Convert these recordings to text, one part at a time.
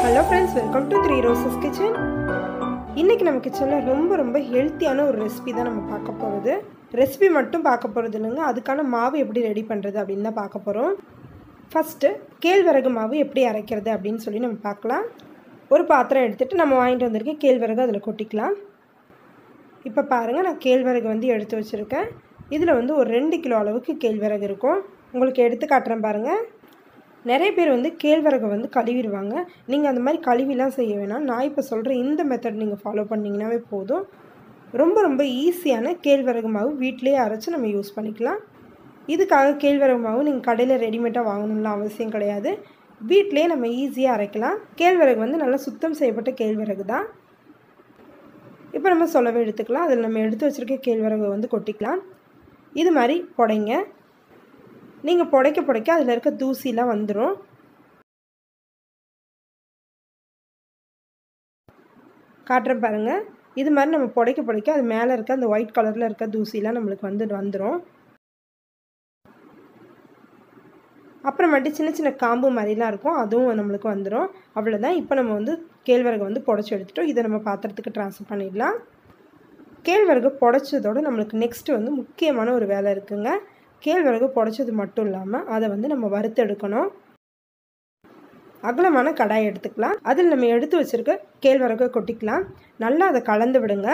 hello friends welcome to three roses kitchen இன்றைக்கி நம்ம கிச்சனில் ரொம்ப ரொம்ப ஹெல்த்தியான ஒரு ரெசிபி தான் நம்ம பார்க்க போகிறது ரெசிபி மட்டும் பார்க்க போகிறது இல்லைங்க அதுக்கான மாவு எப்படி ரெடி பண்ணுறது அப்படின்னு தான் பார்க்க போகிறோம் ஃபஸ்ட்டு கேழ்வரகு மாவு எப்படி அரைக்கிறது அப்படின்னு சொல்லி நம்ம பார்க்கலாம் ஒரு பாத்திரம் எடுத்துகிட்டு நம்ம வாங்கிட்டு வந்திருக்க கேழ்வரகு அதில் கொட்டிக்கலாம் இப்போ பாருங்கள் நான் கேழ்வரகு வந்து எடுத்து வச்சுருக்கேன் இதில் வந்து ஒரு ரெண்டு கிலோ அளவுக்கு கேழ்வரகு இருக்கும் உங்களுக்கு எடுத்து காட்டுறேன் பாருங்கள் நிறைய பேர் வந்து கேழ்வரகை வந்து கழுவிடுவாங்க நீங்கள் அந்த மாதிரி கழுவிலாம் செய்ய வேணாம் நான் இப்போ சொல்கிற இந்த மெத்தட் நீங்கள் ஃபாலோ பண்ணிங்கனாவே போதும் ரொம்ப ரொம்ப ஈஸியான கேழ்வரகு மாவு வீட்டிலேயே அரைச்சி நம்ம யூஸ் பண்ணிக்கலாம் இதுக்காக கேழ்வரகு மாவு நீங்கள் கடையில் ரெடிமேடாக வாங்கணும்லாம் அவசியம் கிடையாது வீட்டிலேயே நம்ம ஈஸியாக அரைக்கலாம் கேழ்வரகு வந்து நல்லா சுத்தம் செய்யப்பட்ட கேழ்வரகு தான் இப்போ நம்ம சொல்லவே எடுத்துக்கலாம் அதில் நம்ம எடுத்து வச்சுருக்க கேழ்வரகு வந்து கொட்டிக்கலாம் இது மாதிரி புடைங்க நீங்கள் புடைக்க புடைக்க அதில் இருக்க தூசிலாம் வந்துடும் காட்டுறேன் பாருங்கள் இது மாதிரி நம்ம புடைக்க புடைக்க அது மேலே இருக்க அந்த ஒயிட் கலரில் இருக்க தூசிலாம் நம்மளுக்கு வந்து வந்துடும் அப்புறமேட்டு சின்ன சின்ன காம்பு மாதிரிலாம் இருக்கும் அதுவும் நம்மளுக்கு வந்துடும் அவ்வளோதான் இப்போ நம்ம வந்து கேழ்வரகு வந்து புடச்சி எடுத்துட்டோம் இதை நம்ம பாத்திரத்துக்கு ட்ரான்ஸ்ஃபர் பண்ணிடலாம் கேழ்வரகு புடச்சதோடு நம்மளுக்கு நெக்ஸ்ட்டு வந்து முக்கியமான ஒரு வேலை இருக்குங்க கேழ்வரகு புடச்சது மட்டும் இல்லாமல் அதை வந்து நம்ம வறுத்தெடுக்கணும் அகலமான கடாய் எடுத்துக்கலாம் அதில் நம்ம எடுத்து வச்சுருக்க கேழ்வரகை கொட்டிக்கலாம் நல்லா அதை கலந்து விடுங்க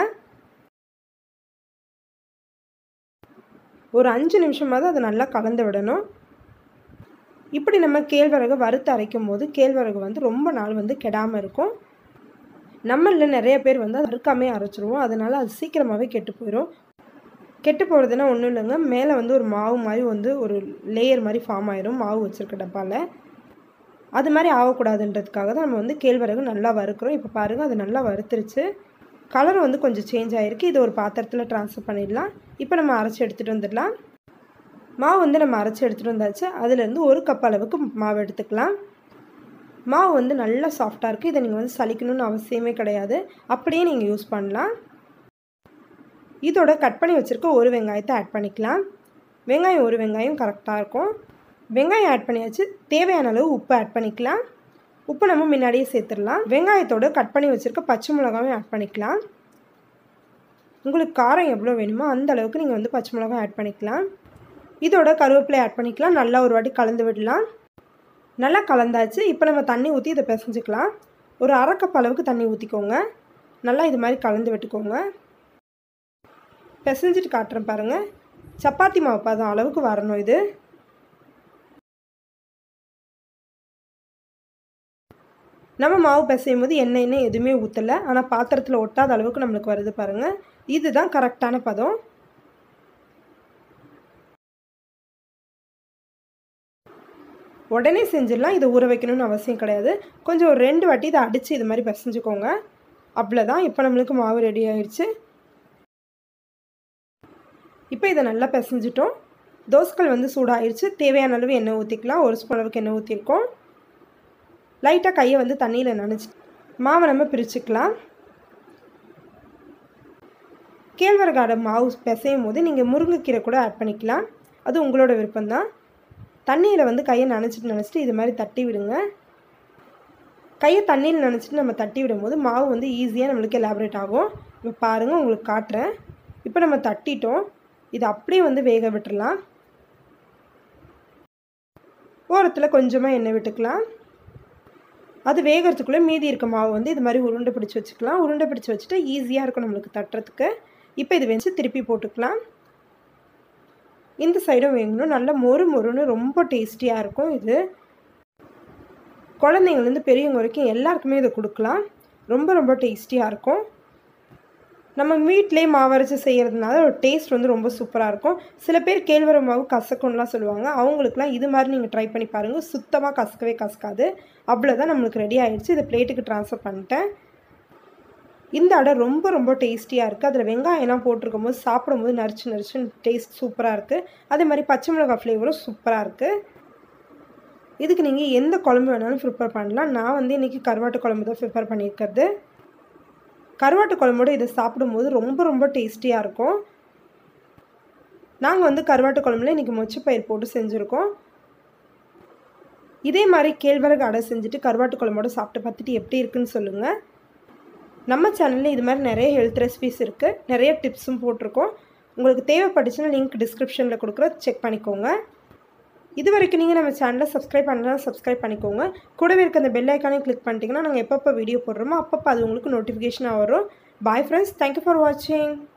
ஒரு அஞ்சு நிமிஷமாவது அதை நல்லா கலந்து விடணும் இப்படி நம்ம கேழ்வரகு வறுத்து அரைக்கும் போது கேழ்வரகு வந்து ரொம்ப நாள் வந்து கெடாமல் இருக்கும் நம்மளில் நிறைய பேர் வந்து அது வறுக்காமே அரைச்சிருவோம் அதனால் அது சீக்கிரமாகவே கெட்டு போயிடும் கெட்டு போகிறதுனா ஒன்றும் இல்லைங்க மேலே வந்து ஒரு மாவு மாதிரி வந்து ஒரு லேயர் மாதிரி ஃபார்ம் ஆயிரும் மாவு வச்சுருக்க டப்பாவில் அது மாதிரி ஆகக்கூடாதுன்றதுக்காக தான் நம்ம வந்து கேழ்வரகு நல்லா வறுக்கிறோம் இப்போ பாருங்கள் அது நல்லா வறுத்துருச்சு கலர் வந்து கொஞ்சம் சேஞ்ச் ஆகிருக்கு இது ஒரு பாத்திரத்தில் ட்ரான்ஸ்ஃபர் பண்ணிடலாம் இப்போ நம்ம அரைச்சி எடுத்துகிட்டு வந்துடலாம் மாவு வந்து நம்ம அரைச்சி எடுத்துகிட்டு வந்தாச்சு அதுலேருந்து ஒரு கப் அளவுக்கு மாவு எடுத்துக்கலாம் மாவு வந்து நல்லா சாஃப்டாக இருக்குது இதை நீங்கள் வந்து சலிக்கணும்னு அவசியமே கிடையாது அப்படியே நீங்கள் யூஸ் பண்ணலாம் இதோட கட் பண்ணி வச்சுருக்க ஒரு வெங்காயத்தை ஆட் பண்ணிக்கலாம் வெங்காயம் ஒரு வெங்காயம் கரெக்டாக இருக்கும் வெங்காயம் ஆட் பண்ணியாச்சு தேவையான அளவு உப்பு ஆட் பண்ணிக்கலாம் உப்பு நம்ம முன்னாடியே சேர்த்துடலாம் வெங்காயத்தோடு கட் பண்ணி வச்சுருக்க பச்சை மிளகாவும் ஆட் பண்ணிக்கலாம் உங்களுக்கு காரம் எவ்வளோ வேணுமோ அந்த அளவுக்கு நீங்கள் வந்து பச்சை மிளகாய் ஆட் பண்ணிக்கலாம் இதோட கருவேப்பிலை ஆட் பண்ணிக்கலாம் நல்லா ஒரு வாட்டி கலந்து விடலாம் நல்லா கலந்தாச்சு இப்போ நம்ம தண்ணி ஊற்றி இதை பிசைஞ்சிக்கலாம் ஒரு அரை கப் அளவுக்கு தண்ணி ஊற்றிக்கோங்க நல்லா இது மாதிரி கலந்து விட்டுக்கோங்க பிசைஞ்சிட்டு காட்டுறேன் பாருங்கள் சப்பாத்தி மாவு பதம் அளவுக்கு வரணும் இது நம்ம மாவு பிசையும் போது எண்ணெய் எண்ணெய் எதுவுமே ஊற்றலை ஆனால் பாத்திரத்தில் ஒட்டாத அளவுக்கு நம்மளுக்கு வருது பாருங்கள் இதுதான் கரெக்டான பதம் உடனே செஞ்சிடலாம் இதை ஊற வைக்கணும்னு அவசியம் கிடையாது கொஞ்சம் ஒரு ரெண்டு வாட்டி இதை அடித்து இது மாதிரி பிசைஞ்சுக்கோங்க அவ்வளோதான் இப்போ நம்மளுக்கு மாவு ரெடி ஆயிடுச்சு இப்போ இதை நல்லா பிசைஞ்சிட்டோம் தோசைகள் வந்து சூடாகிடுச்சு தேவையான அளவு எண்ணெய் ஊற்றிக்கலாம் ஒரு ஸ்பூன் அளவுக்கு எண்ணெய் ஊற்றிருக்கோம் லைட்டாக கையை வந்து தண்ணியில் நனைச்சி மாவை நம்ம பிரிச்சுக்கலாம் கேழ்வரகாட மாவு பிசையும் போது நீங்கள் முருங்கைக்கீரை கூட ஆட் பண்ணிக்கலாம் அது உங்களோட விருப்பம்தான் தண்ணியில் வந்து கையை நனைச்சிட்டு நினச்சிட்டு இது மாதிரி தட்டி விடுங்க கையை தண்ணியில் நினச்சிட்டு நம்ம தட்டி விடும்போது மாவு வந்து ஈஸியாக நம்மளுக்கு எலாபரேட் ஆகும் இப்போ பாருங்கள் உங்களுக்கு காட்டுறேன் இப்போ நம்ம தட்டிட்டோம் இது அப்படியே வந்து வேக விட்டுறலாம் ஓரத்தில் கொஞ்சமாக எண்ணெய் விட்டுக்கலாம் அது வேகிறதுக்குள்ளே மீதி இருக்க மாவு வந்து இது மாதிரி உருண்டை பிடிச்சி வச்சுக்கலாம் உருண்டை பிடிச்சி வச்சுட்டு ஈஸியாக இருக்கும் நம்மளுக்கு தட்டுறதுக்கு இப்போ இது வச்சு திருப்பி போட்டுக்கலாம் இந்த சைடும் வேகணும் நல்லா மொறு மொறுன்னு ரொம்ப டேஸ்டியாக இருக்கும் இது குழந்தைங்கலேருந்து பெரியவங்க வரைக்கும் எல்லாருக்குமே இதை கொடுக்கலாம் ரொம்ப ரொம்ப டேஸ்டியாக இருக்கும் நம்ம வீட்டிலே மாவரைச்சி செய்கிறதுனால ஒரு டேஸ்ட் வந்து ரொம்ப சூப்பராக இருக்கும் சில பேர் கேழ்வர மாவு கசக்கும்லாம் சொல்லுவாங்க அவங்களுக்குலாம் இது மாதிரி நீங்கள் ட்ரை பண்ணி பாருங்கள் சுத்தமாக கசக்கவே கசக்காது அவ்வளோதான் நம்மளுக்கு ரெடி ஆகிடுச்சு இதை பிளேட்டுக்கு ட்ரான்ஸ்ஃபர் பண்ணிட்டேன் இந்த அடை ரொம்ப ரொம்ப டேஸ்டியாக இருக்குது அதில் வெங்காயம்லாம் போட்டிருக்கும் போது சாப்பிடும்போது நரிச்சு நரிச்சுன்னு டேஸ்ட் சூப்பராக இருக்குது அதே மாதிரி பச்சை மிளகாய் ஃப்ளேவரும் சூப்பராக இருக்குது இதுக்கு நீங்கள் எந்த குழம்பு வேணாலும் ப்ரிப்பேர் பண்ணலாம் நான் வந்து இன்றைக்கி கருவாட்டு குழம்பு தான் ப்ரிப்பேர் பண்ணியிருக்கிறது கருவாட்டு குழம்போடு இதை சாப்பிடும்போது ரொம்ப ரொம்ப டேஸ்டியாக இருக்கும் நாங்கள் வந்து கருவாட்டு குழம்புல இன்றைக்கி மொச்சப்பயிர் போட்டு செஞ்சுருக்கோம் இதே மாதிரி கேழ்வரகு அடை செஞ்சுட்டு கருவாட்டு குழம்போட சாப்பிட்டு பார்த்துட்டு எப்படி இருக்குன்னு சொல்லுங்கள் நம்ம சேனலில் இது மாதிரி நிறைய ஹெல்த் ரெசிபிஸ் இருக்குது நிறைய டிப்ஸும் போட்டிருக்கோம் உங்களுக்கு தேவைப்பட்டுச்சுன்னா லிங்க் டிஸ்கிரிப்ஷனில் கொடுக்குற செக் பண்ணிக்கோங்க இது வரைக்கும் நீங்கள் நம்ம சேனலை சப்ஸ்கிரைப் பண்ணலாம் சப்ஸ்கிரைப் பண்ணிக்கோங்க கூடவே இருக்க அந்த பெல் ஐக்கானையும் கிளிக் பண்ணிட்டீங்கன்னா நாங்கள் எப்பப்போ வீடியோ போடுறோமோ அப்பப்போ அது உங்களுக்கு நோட்டிஃபிகேஷனாக வரும் பாய் ஃப்ரெண்ட்ஸ் தேங்க்யூ ஃபார் வாட்சிங்